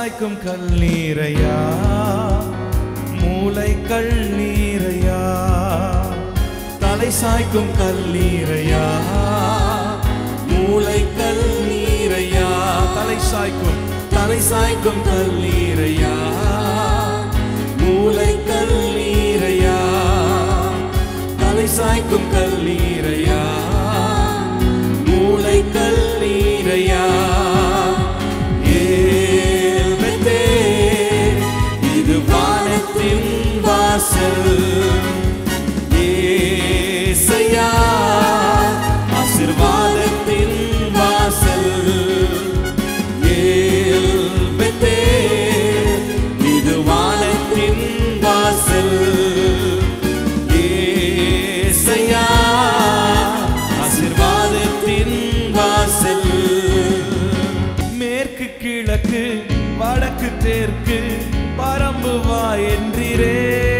சாய்க்கும் கல்லீரையா மூளை கல்லீரையா தலை சாய்க்கும் கல்லீரையா மூளை கல்லீரையா தலை சாய்க்கும் தலை சாய்க்கும் கல்லீரையா மூளை கல்லீரையா தலை சாய்க்கும் கல்லீரையா மூளை கல்லீரையா ஏல் பெத்தேல், இது வானத்தின் வாசல் ஏசையா ஆசீர்வாதத்தின் வாசல் ஏல் பெத்தேல், இது வானத்தின் வாசல் ஏசையா ஆசீர்வாதத்தின் வாசல் மேற்கு கிழக்கு வடக்கு தெற்கு பரம்பு வா என்றிரே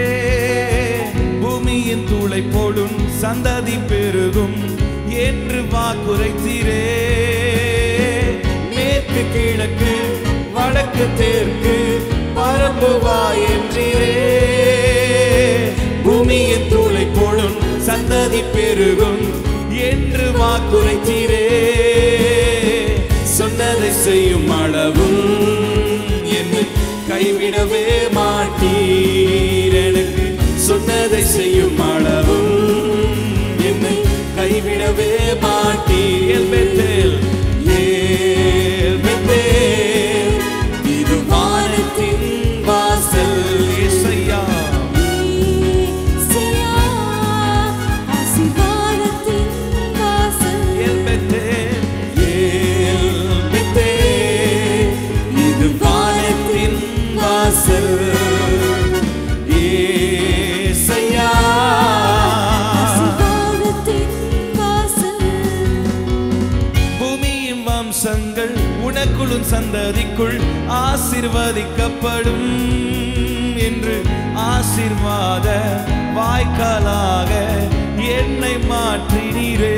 பூமியின் தூளை போடும் சந்ததி பெருகும் என்று வாக்குரைத்தீரே மேற்கு கிழக்கு வடக்கு தெற்கு பரம்பு வா என்றிரே பூமியின் தூளை போடும் சந்ததி பெருகும் என்று வாக்குரைத்தீரே சொன்னதை செய்யும் அளவும் என்னை கைவிடவே மாட்டீர் எனக்கு சொன்னதை செய்யும் அளவும் என்னை கைவிடவே மாட்டீர் பெத்தேல் ஏல் பெத்தேல் இது வானத்தின் வாசல் இசையா இயேசுயா, ஆசீர்வாதத்தின் வாசல். ஏல் பெத்தேல் ஏல் பெத்தேல் இது வானத்தின் வாசல் ஏசையா ஆசீர்வாதத்தின் வாசல். பூமியின் வம்சங்கள் உனக்குள்ளும் சந்ததிக்குள் ஆசிர்வதிக்கப்படும் என்று ஆசிர்வாத வாய்க்காலாக என்னை மாற்றினீரே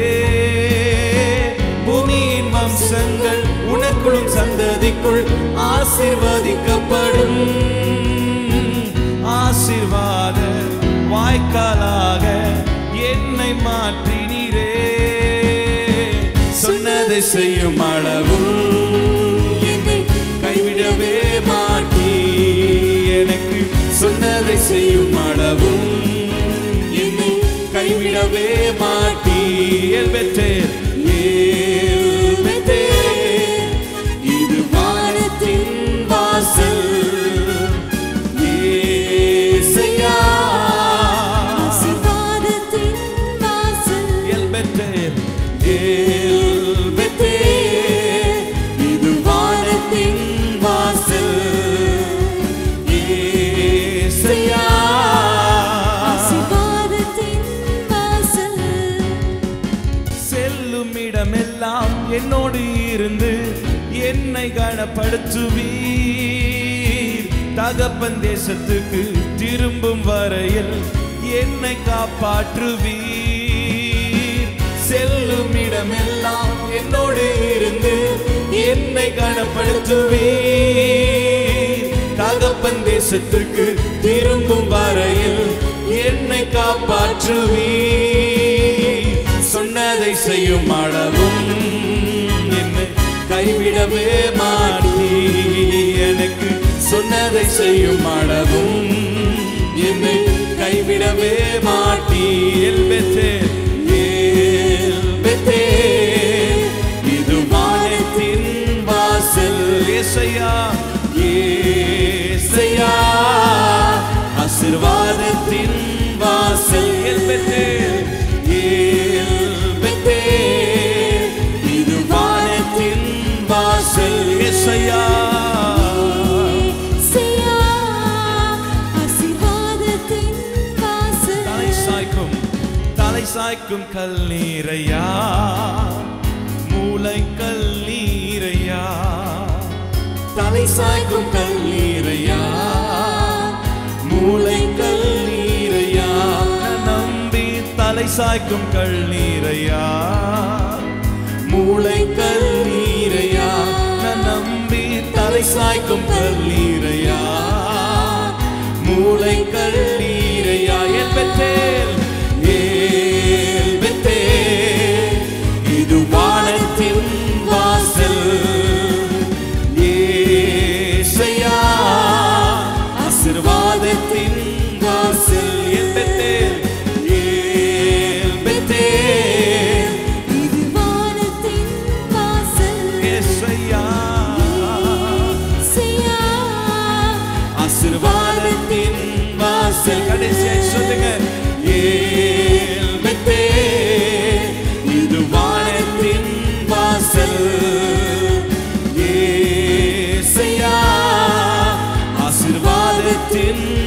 பூமியின் வம்சங்கள் உனக்குள்ளும் சந்ததிக்குள் ஆசிர்வதிக்கப்படும் ஆசிர்வாத வாய்க்காலாக என்னை மாற்றினீரே சொன்னதை செய்யும் அளவும் என்னை கைவிடவே மாட்டீ எனக்கு சொன்னதை செய்யும் அளவும் என்னை கைவிடவே மாட்டீ எல் பெற்றேன் ஏல் பெற்றேன் இது வானத்தின் வாசல் ஏசையா ஆசீர்வாதத்தின் வாசல். எல் பெற்றேன் ஏல் பெற்றேன் இது வானத்தின் வாசல் ஏசையா ஆசீர்வாதத்தின் வாசல். செல்லும் இடமெல்லாம் என்னோடு இருந்து என்னை கனப்படுத்துவீர் தகப்பன் தேசத்துக்கு திரும்பும் வரையில் என்னை காப்பாற்றுவீர் செல்லும் இடமெல்லாம் என்னோடு இருந்து என்னை கனப்படுத்துவீர் தகப்பன் தேசத்துக்கு திரும்பும் வரையில் என்னை காப்பாற்றுவீர் சொன்னதை செய்யும் அளவும் என்னை கைவிடவே மாட்டீ எனக்கு சொன்னதை செய்யும் அளவும் என்னை கைவிடவே மாட்டீ எல் பெத்தேல், ஏல் பெத்தேல், இது வானத்தின் வாசல் ஏசையா ஏசையா ஆசிர்வாதத்தின் வாசல் எல் பெத்தேல், ஏல் பெத்தேல், இது வானத்தின் வாசல் ஏசையா இயேசுயா, ஆசீர்வாதத்தின் வாசல். தலை சாய்க்கும் தலை சாய்க்கும் கல்லீரையா மூளை கல்லீரையா தலை சாய்க்கும் கல்லீரையா மூளை கல்லீரையா நம்பி தலை சாய்க்கும் கல்லீரையா மூளை கல்லீரையா நம்பி தலை சாய்க்கும் கல் மூளைகள் நீரையா என் பெத்தேல் ஏல் பெத்தேல் இது வானத்தின் வாசல் ஏசையா ஆசீர்வாதத்தின் வாசல் என் பெத்தேல் ஏல் பெத்தேல் இது வானத்தின் வாசல் ஏசையா செய்யா ஆசீர்வாதத்தின் வாசல் கடைசியாய் சொல்லுங்க ஏல் பெத்தேல் இது வானத்தின் வாசல் ஏசையா ஆசீர்வாதத்தின்